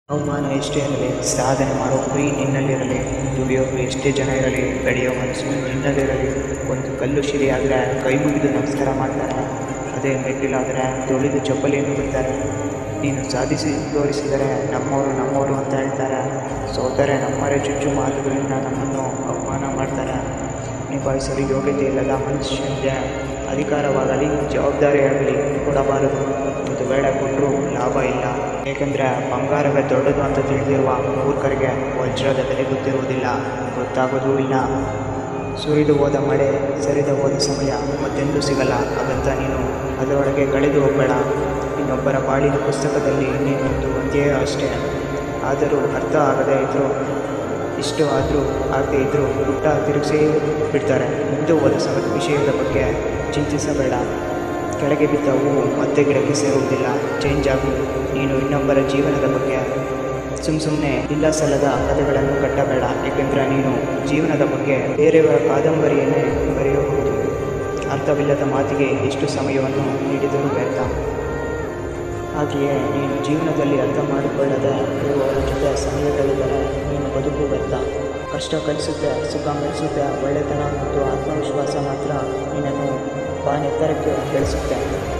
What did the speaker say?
ಅವಮಾನ ಎಷ್ಟೇ ಇರಲಿ ಸಾಧನೆ ಮಾಡೋ ಗುರಿ ನಿನ್ನಲ್ಲಿರಲಿ ದುಡಿಯೋರು ಎಷ್ಟೇ ಜನ ಇರಲಿ ಬೆಳೆಯೋ ಮನಸ್ಸು ನಿನ್ನಲ್ಲಿರಲಿ ಒಂದು ಕಲ್ಲು ಶಿಲೆಯಾದರೆ ಕೈ ಮುಗಿದು ನಮಸ್ಕಾರ ಮಾಡ್ತಾರೆ ಅದೇ ಮೆಟ್ಟಿಲಾದರೆ ತುಳಿದು ಚಪ್ಪಲಿಯನ್ನು ಬಿಡ್ತಾರೆ ನೀನು ಸಾಧಿಸಿ ತೋರಿಸಿದರೆ ನಮ್ಮವರು ನಮ್ಮವರು ಅಂತ ಹೇಳ್ತಾರೆ ಸೋತರೆ ನಮ್ಮರೇ ಚುಚ್ಚು ಮಾತುಗಳಿಂದ ನಮ್ಮನ್ನು ಅವಮಾನ ಮಾಡ್ತಾರೆ ನಿಭಾಯಿಸಲು ಯೋಗ್ಯತೆ ಇಲ್ಲದ ಮನುಷ್ಯನಿಗೆ ಅಧಿಕಾರವಾಗಲಿ ಜವಾಬ್ದಾರಿಯಾಗಲಿ ಕೊಡಬಾರದು ಒಂದು ವೇಳೆ ಕೊಟ್ಟರೂ ಲಾಭ ಇಲ್ಲ ಏಕೆಂದರೆ ಬಂಗಾರವೇ ದೊಡ್ಡದು ಅಂತ ತಿಳಿದಿರುವ ಮೂರ್ಖರಿಗೆ ವಜ್ರದ ಬೆಲೆ ಗೊತ್ತಿರುವುದಿಲ್ಲ ಗೊತ್ತಾಗೋದೂ ಇಲ್ಲ ಸುರಿದು ಹೋದ ಮಳೆ ಸರಿದು ಹೋದ ಸಮಯ ಮತ್ತೆಂದೂ ಸಿಗಲ್ಲ ಹಾಗಂತ ನೀನು ಅದರೊಳಗೆ ಕಳೆದು ಹೋಗಬೇಡ ಇನ್ನೊಬ್ಬರ ಬಾಳಿನ ಪುಸ್ತಕದಲ್ಲಿ ನೀನೊಂದು ಅಧ್ಯಾಯ ಅಷ್ಟೇ ಆದರೂ ಅರ್ಥ ಆಗದೇ ಇದ್ದರೂ ಇಷ್ಟು ಆದರೂ ಆಗದೇ ಇದ್ದರೂ ಪುಟ್ಟ ತಿರುಗಿಸೇ ಬಿಡ್ತಾರೆ ಮುಂದೆ ಹೋದ ಸಮ ವಿಷಯದ ಬಗ್ಗೆ ಚಿಂತಿಸಬೇಡ ಕೆಳಗೆ ಬಿದ್ದ ಹೂವು ಮತ್ತೆ ಗಿಡಕ್ಕೆ ಸೇರುವುದಿಲ್ಲ ಚೇಂಜ್ ಆಗು ನೀನು ಇನ್ನೊಬ್ಬರ ಜೀವನದ ಬಗ್ಗೆ ಸುಮ್ಮ ಸುಮ್ಮನೆ ಇಲ್ಲ ಸಲ್ಲದ ಕಥೆಗಳನ್ನು ಕಟ್ಟಬೇಡ ಏಕೆಂದರೆ ನೀನು ಜೀವನದ ಬಗ್ಗೆ ಬೇರೆಯವರ ಕಾದಂಬರಿಯನ್ನೇ ಬರೆಯಬಹುದು ಅರ್ಥವಿಲ್ಲದ ಮಾತಿಗೆ ಎಷ್ಟು ಸಮಯವನ್ನು ನೀಡಿದರೂ ವ್ಯರ್ಥ ಹಾಗೆಯೇ ನೀನು ಜೀವನದಲ್ಲಿ ಅರ್ಥ ಮಾಡಿಕೊಳ್ಳದೆ ಇರುವವರ ಜೊತೆ ಸಮಯ ಕಳೆದರೆ ನೀನು ಬದುಕು ವ್ಯರ್ಥ ಕಷ್ಟ ಕಲಿಸುತ್ತೆ ಸುಖ ಮೆಲಿಸುತ್ತೆ ಒಳ್ಳೆತನ ಮತ್ತು ಆತ್ಮವಿಶ್ವಾಸ ಮಾತ್ರ ನಿನ್ನನ್ನು ಬಾನೆತ್ತರಕ್ಕೆ ಬೆಳೆಸುತ್ತೆ